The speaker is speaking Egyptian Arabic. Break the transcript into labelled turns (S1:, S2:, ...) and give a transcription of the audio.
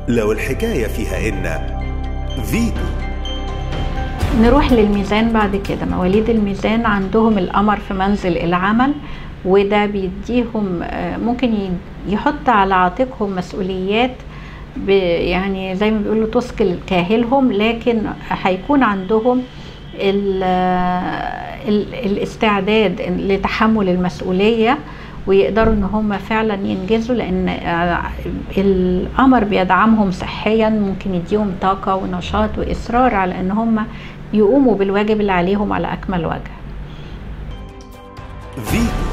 S1: لو الحكاية فيها إن فيتو
S2: نروح للميزان بعد كده مواليد الميزان عندهم القمر في منزل العمل وده بيديهم آه، ممكن ي- يحط على عاتقهم مسؤوليات ب- يعني زي ما بيقولوا تثقل كاهلهم لكن هيكون عندهم ال ال الاستعداد لتحمل المسؤولية ويقدروا ان هم فعلا ينجزوا لان آه، القمر بيدعمهم صحيا ممكن يديهم طاقة ونشاط واصرار على ان هم يقوموا بالواجب اللي عليهم على اكمل وجه
S1: فيتو